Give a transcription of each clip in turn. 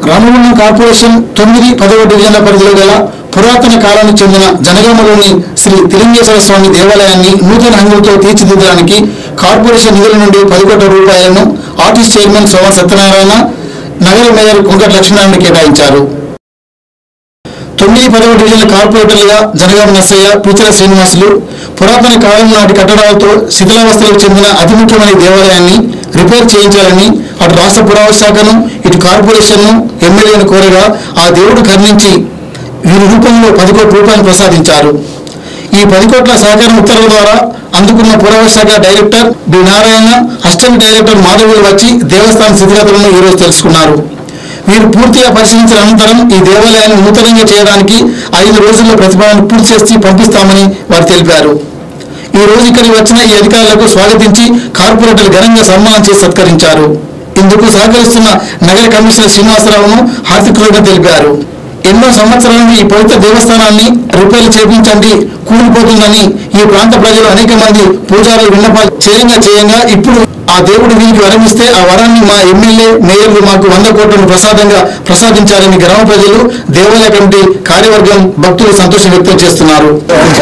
Ramagundam corporation తొమ్మిది పదవ డివిజన్ల పరిధిలో గల పురాతన కాలానికి చెందిన జనగామలోని శ్రీ తిలింగేశ్వర స్వామి దేవాలయాన్ని నూతన హంగులతో తీర్చిదిద్దడానికి కార్పొరేషన్ నిధుల నుండి పది కోట్ల రూపాయలను ఆర్టిస్ట్ చైర్మన్ సోమ సత్యనారాయణ నగర మేయర్ కుంకట లక్ష్మీనారాయణ కేటాయించారు తొమ్మిది పదవ డివిజన్ల కార్పొరేటర్లుగా జనగామ నర్సయ్య పిచల శ్రీనివాసులు పురాతన కాలం నాటి కట్టడాలతో శిథిలావస్థలకు చెందిన అతి ముఖ్యమైన ఈ దేవాలయాన్ని రిపేర్ చేయించాలని అటు రాష్ట్ర పురావస్తు శాఖను ఇటు కార్పొరేషన్ను ఎమ్మెల్యేను కోరగా ఆ దేవుడు కరుణించి వీరి రూపంలో పది కోట్ల రూపాయలు ప్రసాదించారు ఈ పది కోట్ల సహకారం ఉత్తర్వుల ద్వారా అందుకున్న పురావస్తు శాఖ director B Narayana assistant director Madhavulu వచ్చి దేవస్థాన స్థితిగతులను ఈరోజు తెలుసుకున్నారు వీరు పూర్తిగా పరిశీలించిన అనంతరం ఈ దేవాలయాన్ని నూతనంగా చేయడానికి ఐదు రోజుల్లో ప్రతిపాదన పూర్తి చేసి పంపిస్తామని వారు తెలిపారు ఈ రోజు ఇక్కడికి వచ్చిన ఈ అధికారులకు స్వాగతించి కార్పొరేటర్లు ఘనంగా సన్మానం చేసి సత్కరించారు ఇందుకు సహకరిస్తున్న నగర కమిషనర్ శ్రీనివాసరావును హార్దిక కృతజ్ఞతలు తెలిపారు ఎన్నో సంవత్సరాల నుండి ఈ పవిత్ర దేవస్థానాన్ని రిపేర్లు చేపించండి కూలిపోతుందని ఈ ప్రాంత ప్రజలు అనేక మంది పూజారులు విన్నపాలు చేయంగా చేయంగా ఇప్పుడు ఆ దేవుడు వీరికి వరమిస్తే ఆ వరాన్ని మా ఎమ్మెల్యే మేయర్లు మాకు వంద కోట్లను ప్రసాదంగా ప్రసాదించారని గ్రామ ప్రజలు దేవాలయ కమిటీ కార్యవర్గం భక్తులు సంతోషం వ్యక్తం చేస్తున్నారు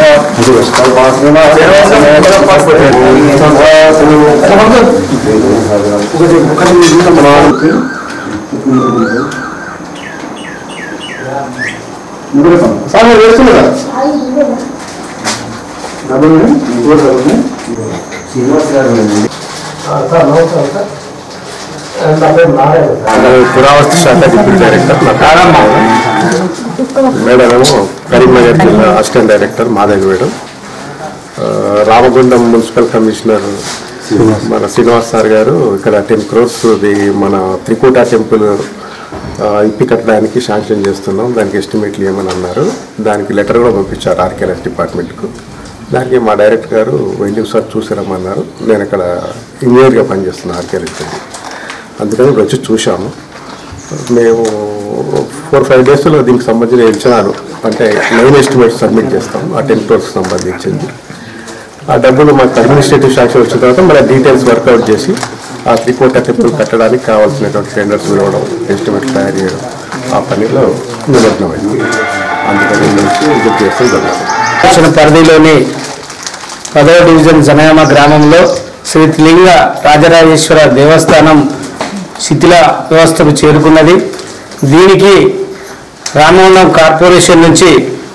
సార్ వేస్తున్నారా పురావస్తు శాఖ డిప్యూటీ డైరెక్టర్ నా పేరు మేడం ఏమో కరీంనగర్ జిల్లా అసిస్టెంట్ డైరెక్టర్ మాధవి మేడం ఆ, రామగుండం మున్సిపల్ కమిషనర్ మన శ్రీనివాస్ సార్ గారు ఇక్కడ టెన్ క్రోర్స్ మన త్రికూట టెంపుల్ ఆ, ఇప్పి కట్టడానికి శాంక్షన్ చేస్తున్నాం దానికి ఎస్టిమేట్లు ఏమని అన్నారు దానికి లెటర్ కూడా పంపించారు ఆర్కేఎస్ డిపార్ట్మెంట్కు దానికి మా డైరెక్టర్ గారు వెళ్ళి సార్ చూసిరమ్మన్నారు నేను ఇక్కడ ఇంజనీర్గా పనిచేస్తున్నాను ఆర్కేఎస్ అందుకని ఇప్పుడు వచ్చి చూశాము మేము ఫోర్ ఫైవ్ డేస్లో దీనికి సంబంధించిన ఇచ్చినాను అంటే మెయిన్ ఎస్టిమేట్ సబ్మిట్ చేస్తాం ఆ టెన్ క్రోర్స్ సంబంధించింది ఆ డబ్బులు మాకు అడ్మినిస్ట్రేటివ్ శాంక్షన్ వచ్చిన తర్వాత మన డీటెయిల్స్ వర్కౌట్ చేసి ఆ త్రికోట టెంపుల్ కట్టడానికి కావాల్సినటువంటి టెండర్స్ ఇవ్వడం ఎస్టిమేట్ తయారు చేయడం ఆ పనిలో నిమగ్నమైంది అందుకని విజిట్ చేస్తే జరుగుతుంది దక్షిణ పరిధిలోని పదవ డివిజన్ జనగామ గ్రామంలో శ్రీ త్రిలింగ రాజరాజేశ్వర దేవస్థానం శిథిల వ్యవస్థకు చేరుకున్నది దీనికి రామగుండం కార్పొరేషన్ నుంచి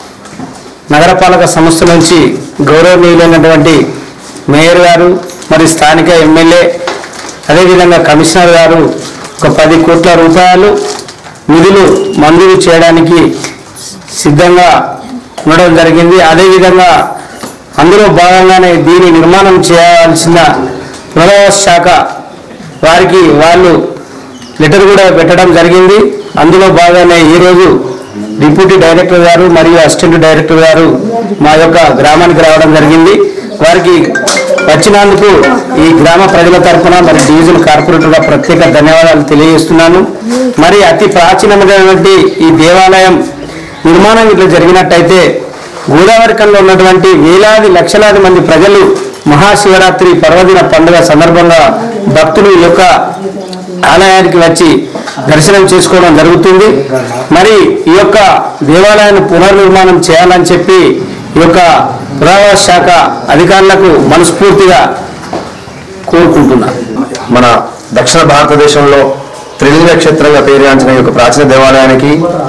నగరపాలక సంస్థ నుంచి గౌరవనీయులైనటువంటి మేయర్ గారు మరి స్థానిక ఎమ్మెల్యే అదేవిధంగా కమిషనర్ గారు ఒక పది కోట్ల రూపాయలు నిధులు మంజూరు చేయడానికి సిద్ధంగా ఉండడం జరిగింది అదేవిధంగా అందులో భాగంగానే దీని నిర్మాణం చేయాల్సిన పునరావాస శాఖ వారికి వాళ్ళు లెటర్ కూడా పెట్టడం జరిగింది అందులో భాగంగానే ఈరోజు డిప్యూటీ డైరెక్టర్ గారు మరియు అసిస్టెంట్ డైరెక్టర్ గారు మా యొక్క గ్రామానికి రావడం జరిగింది వారికి వచ్చినందుకు ఈ గ్రామ ప్రజల తరఫున మరి డివిజన్ కార్పొరేటర్గా ప్రత్యేక ధన్యవాదాలు తెలియజేస్తున్నాను మరి అతి ప్రాచీనమైనటువంటి ఈ దేవాలయం నిర్మాణం ఇట్లా జరిగినట్టయితే గోదావరి కల్లో ఉన్నటువంటి వేలాది లక్షలాది మంది ప్రజలు మహాశివరాత్రి పర్వదిన పండుగ సందర్భంగా భక్తులు ఈ యొక్క ఆలయానికి వచ్చి దర్శనం చేసుకోవడం జరుగుతుంది మరి ఈ యొక్క దేవాలయాన్ని పునర్నిర్మాణం చేయాలని చెప్పి ఈ యొక్క పురావస్తు శాఖ అధికారులకు మనస్ఫూర్తిగా కోరుకుంటున్నాను మన దక్షిణ భారతదేశంలో త్రిలింగ క్షేత్రంగా పేరుగాంచిన ఈ యొక్క ప్రాచీన దేవాలయానికి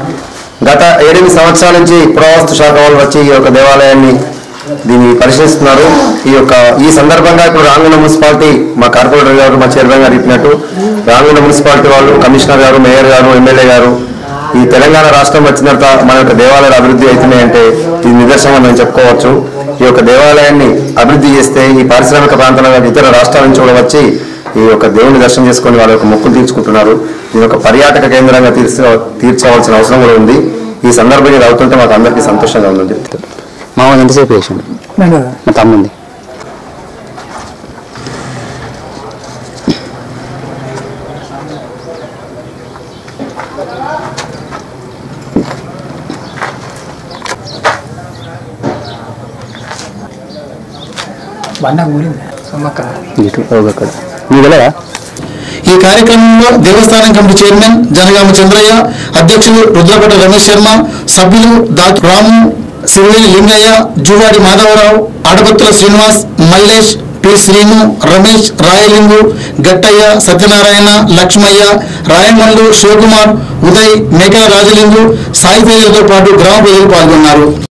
గత ఏడెనిమిది సంవత్సరాల నుంచి పురావస్తు శాఖ వాళ్ళు వచ్చి ఈ యొక్క దేవాలయాన్ని దీన్ని పరిశీలిస్తున్నారు ఈ యొక్క ఈ సందర్భంగా ఇప్పుడు రాంగుండ మున్సిపాలిటీ మా కార్పొరేటర్ గారు మా చైర్మన్ గారు చెప్పినట్టు రాంగుండ మున్సిపాలిటీ వాళ్ళు కమిషనర్ గారు మేయర్ గారు ఎమ్మెల్యే గారు ఈ తెలంగాణ రాష్ట్రం వచ్చిన తర్వాత మన యొక్క దేవాలయాలు అభివృద్ధి అవుతున్నాయంటే ఇది నిదర్శనంగా మేము చెప్పుకోవచ్చు ఈ యొక్క దేవాలయాన్ని అభివృద్ధి చేస్తే ఈ పారిశ్రామిక ప్రాంతంలో ఇతర రాష్ట్రాల నుంచి కూడా వచ్చి ఈ యొక్క దేవుని దర్శనం చేసుకొని వాళ్ళ యొక్క మొక్కులు తీర్చుకుంటున్నారు దీని ఒక పర్యాటక కేంద్రంగా తీర్చ తీర్చవలసిన అవసరం కూడా ఉంది ఈ సందర్భంగా ఇది అవుతుంటే మాకు అందరికీ సంతోషంగా ఉందని చెప్తారు మా వాళ్ళు ఎంతసేపు వేసిండు మా తమ్ముంది ఇటు ఒక అక్కడ. నీకు తెలియదా ఈ కార్యక్రమంలో దేవస్థానం కమిటీ చైర్మన్ జనగామ చంద్రయ్య అధ్యక్షులు రుద్రపట రమేష్ శర్మ సభ్యులు దాతు రాము సిరివేలి లింగయ్య జువాడి మాధవరావు ఆడపత్తుల శ్రీనివాస్ మల్లేష్ పి శ్రీను రమేష్ రాయలింగు గట్టయ్య సత్యనారాయణ లక్ష్మయ్య రాయమల్లు శివకుమార్ ఉదయ్ మేకల రాజలింగు సాయి తేజలతో పాటు గ్రామ ప్రజలు పాల్గొన్నారు